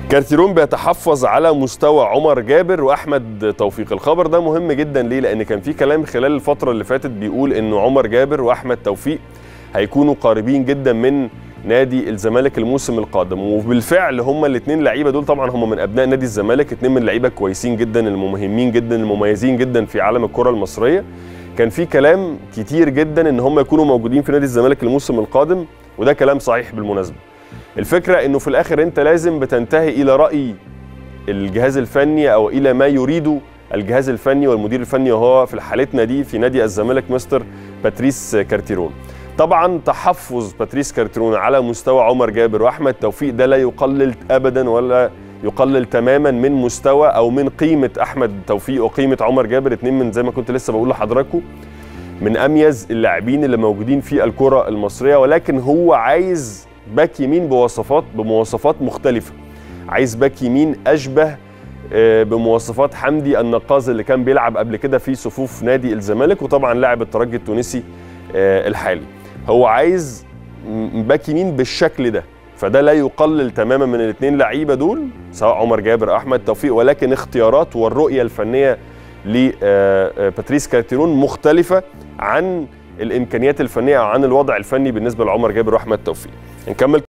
كارتيرون بيتحفظ على مستوى عمر جابر واحمد توفيق الخبر ده مهم جدا ليه لان كان في كلام خلال الفتره اللي فاتت بيقول انه عمر جابر واحمد توفيق هيكونوا قريبين جدا من نادي الزمالك الموسم القادم وبالفعل هما الاثنين لعيبه دول طبعا هم من ابناء نادي الزمالك اثنين من لعيبه كويسين جدا المهمين جدا المميزين جدا في عالم الكره المصريه كان في كلام كتير جدا ان هم يكونوا موجودين في نادي الزمالك الموسم القادم وده كلام صحيح بالمناسبه الفكره انه في الاخر انت لازم بتنتهي الى راي الجهاز الفني او الى ما يريده الجهاز الفني والمدير الفني وهو في حالتنا دي في نادي الزمالك مستر باتريس كارتيرون طبعا تحفظ باتريس كارتيرون على مستوى عمر جابر واحمد توفيق ده لا يقلل ابدا ولا يقلل تماما من مستوى او من قيمه احمد توفيق وقيمه عمر جابر اتنين من زي ما كنت لسه بقول لحضراتكم من اميز اللاعبين اللي موجودين في الكره المصريه ولكن هو عايز باك يمين بوصفات بمواصفات مختلفه عايز باك يمين اشبه بمواصفات حمدي النقاز اللي كان بيلعب قبل كده في صفوف نادي الزمالك وطبعا لاعب الترجي التونسي الحالي هو عايز باك يمين بالشكل ده فده لا يقلل تماما من الاثنين لعيبه دول سواء عمر جابر او احمد توفيق ولكن اختيارات والرؤيه الفنيه لباتريس كارتيرون مختلفه عن الامكانيات الفنيه او عن الوضع الفني بالنسبه لعمر جابر واحمد توفيق نكمل